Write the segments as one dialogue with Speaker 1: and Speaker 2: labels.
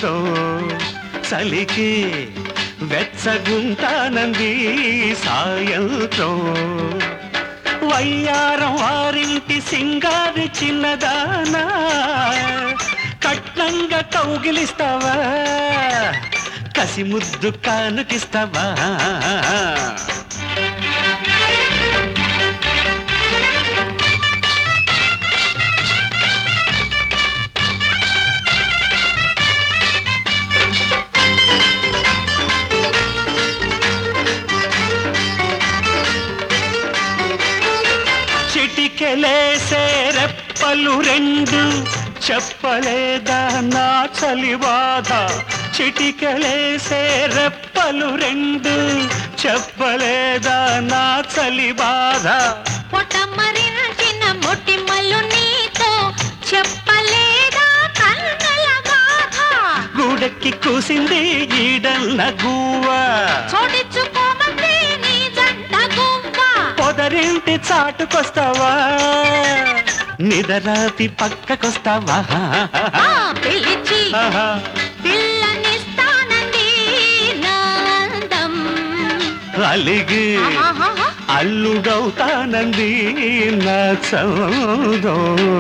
Speaker 1: చౌదో చలికి వెచ్చగుంటానంది సాయంత్రం వయ్యారం వారింటి సింగారి చిన్నదానా కట్నంగా కౌగిలిస్తావా కసి ముద్దు కానుకిస్తావా చిటికెలేసే రెప్పలు రెండు చెప్పలేదా నా చలి బాధ చిటికెలేసే రెప్పలు రెండు చెప్పలేదా నా చలి బాధ
Speaker 2: పొటమరించిన మొటిమలు నీతో చెప్పలేదా కన్నుల గాథ
Speaker 1: గూడెక్కి కూసింది ఈడన్న గువ్వ
Speaker 2: చోటిచ్చుకోమంది నీ జంట గువ్వ
Speaker 1: పొదరింటి చాటుకొస్తావా నిదరాతి పక్కకొస్తావా
Speaker 2: ఆ పిలిచి
Speaker 1: ఆహా.
Speaker 2: పిల్లనిస్తానంది నందం
Speaker 1: అలిగి
Speaker 2: ఆహాహా.
Speaker 1: అల్లుడవుతానంది నా చౌదో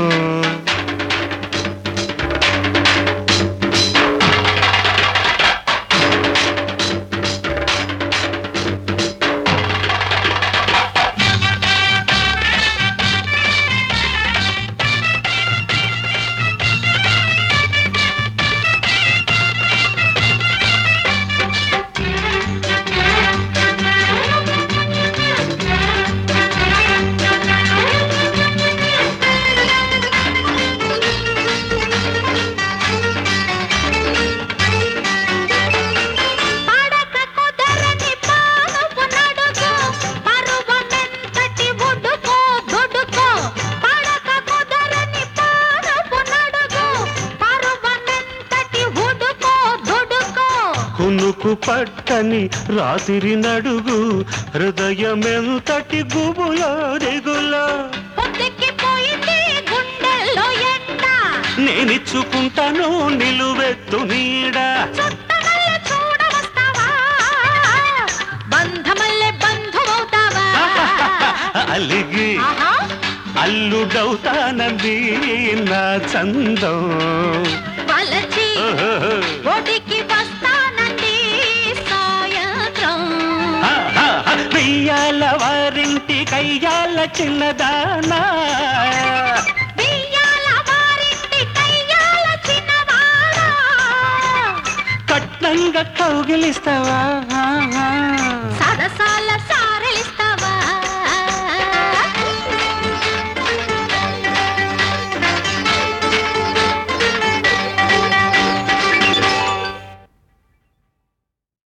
Speaker 2: పడక కుదరని పానుపు నడుగు, పరువమెంతటి ఉడుకు దుడుకు. పడక కుదరని పానుపు నడుగు, పరువమెంతటి ఉడుకు దుడుకు.
Speaker 1: కునుకు పట్టని రాత్రి నడుగు హృదయమెంతటి గుబులో దిగులో
Speaker 2: పొద్దెక్కిపోయింది గుండెల్లో ఎండ.
Speaker 1: నేనిచ్చుకుంటాను నిలువెత్తు నీడ
Speaker 2: చుట్టమల్లె చూడవస్తావా? బంధమల్లె బంధువవుతావా?
Speaker 1: అలిగి
Speaker 2: ఆహా
Speaker 1: అల్లుడవుతానంది నా చందం
Speaker 2: వలచి
Speaker 1: ఓహో.
Speaker 2: ఒడికి వస్తానండి సాయంత్రం
Speaker 1: వెయ్యాల వారింటి కయ్యాల చిన్నదానా
Speaker 2: బియ్యాల వారింటి కయ్యాల చిన్నవాడా
Speaker 1: కట్నంగా కౌగిలిస్తావా